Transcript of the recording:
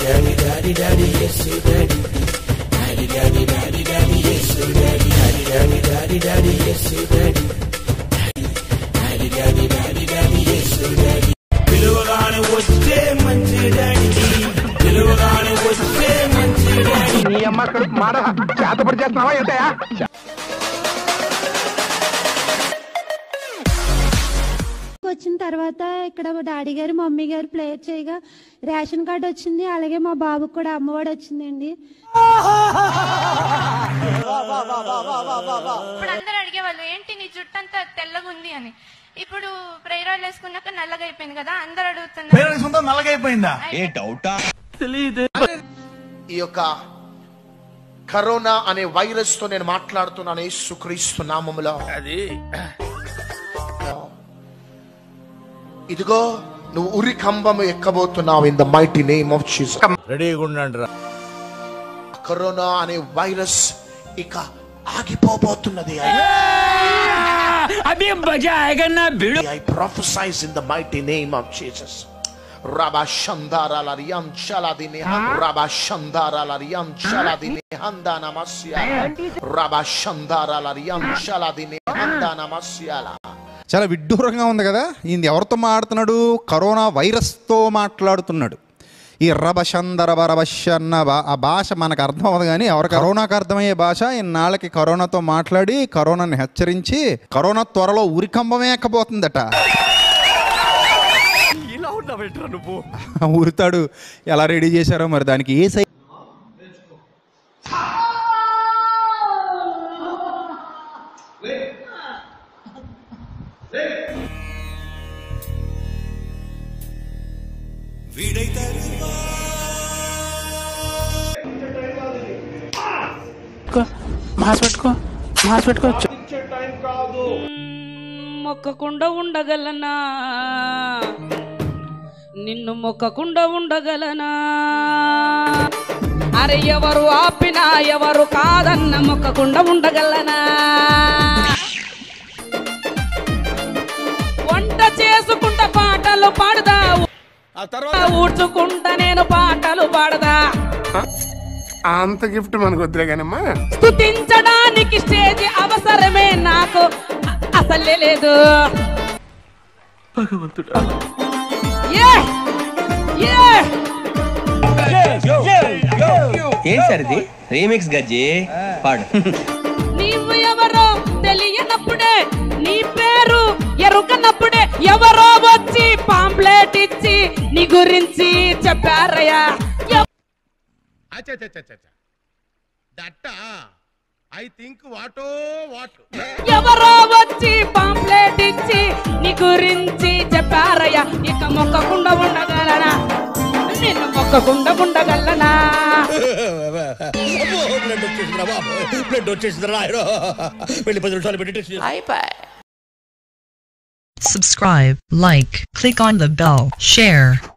పిలువగానే వచ్చే మంచి డాడీ పిలువగానే వచ్చే మంచి డాడీ నీ అమ్మ కడుపు మాడ చేతపడి చేస్తున్నావా ఏంటయా వచ్చిన తర్వాత ఇక్కడ మా డాడీ గారు మమ్మీ గారు ప్లేయర్ చేయగా రేషన్ కార్డు వచ్చింది అలాగే మా బాబుకి కూడా అమ్మఒడి వచ్చిందండి ఇప్పుడు అందరూ అడిగేవాళ్ళు ఏంటి నీ జుట్టు అంతా తెల్లగా ఉంది అని ఇప్పుడు ప్రేరాలు వేసుకున్నాక నల్లగా అయిపోయింది కదా అందరు అడుగుతున్నారు పేరెంట్స్ ఉందా నల్లగైపోయిందా ఈ యొక్క కరోనా అనే వైరస్ తో నేను మాట్లాడుతున్నాను యేసుక్రీస్తు నామములో అది ఇదిగో నువ్వు ఉరి కంబము ఎక్కబోతున్నావు in the mighty name of Jesus రెడీగా ఉండండి రా కరోనా అనే వైరస్ ఇక ఆగిపోబోతున్నది అభి బజా ఆయగన్నా బిడు I prophesize in the mighty name of Jesus. Rabba Shandara Larian Shaladini Rabba Shandara Larian Shaladini Handa Namasya Rabba Shandara Larian Shaladini Handa Namasyala చాలా విడ్డూరంగా ఉంది కదా ఈయన ఎవరితో మాట్లాడుతున్నాడు కరోనా వైరస్తో మాట్లాడుతున్నాడు ఈ రబషందర బరబష అన్న బా- ఆ భాష మనకు అర్థం అవ్వదు కానీ ఎవరు కరోనాకు అర్థమయ్యే భాష ఇన్నాళ్ళకి కరోనాతో మాట్లాడి కరోనాని హెచ్చరించి కరోనా త్వరలో ఉరికంబమే ఎక్కబోతుందట ఇలా ఉన్నావేంట్రా నువ్వు ఉరితాడు ఎలా రెడీ చేశారో మరి దానికి ఏ సై మాస్ పెట్టుకో మాస్ పెట్టుకో మొక్కకుండా ఉండగలనా నిన్ను మొక్కకుండా ఉండగలనా అరే ఎవరు ఆపినా ఎవరు కాదన్న మొక్కకుండా ఉండగలనా వంట చేసుకుంటా పాటలు పాడదా ఆ తర్వాత ఊడ్చుకుంటా నేను పాటలు పాడదా అంత గిఫ్ట్ మనకు వద్దులే కానమ్మా స్తుతించడానికి స్టేజ్ అవసరమే నాకు అ- అసలే లేదు ఏ! ఏ! ఏం సార్ ఇది రీమిక్స్ గజ్జి పాడు నీవు ఎవరో తెలియనప్పుడే నీ పేరు ఎరుకనప్పుడే ఎవరో వచ్చి పాంప్లెట్ ఇచ్చి నీ గురించి చెప్పారయ్యా ఎవ- దట్ట ఐ థింక్ వాటో వాట్ ఎవరో వచ్చి పాంప్లెట్ ఇచ్చి నీ గురించి చెప్పారయ్యా ఇక మొక్కకుండా ఉండగలనా నిన్ను మొక్కకుండా ఉండగలనా బ్లడ్ వచ్చేసిందిరా బాబు బ్లడ్ వచ్చేసిందిరా రాయరు వెళ్ళి పది నిమిషాలు పెట్టి test Subscribe, like, click on the bell, share.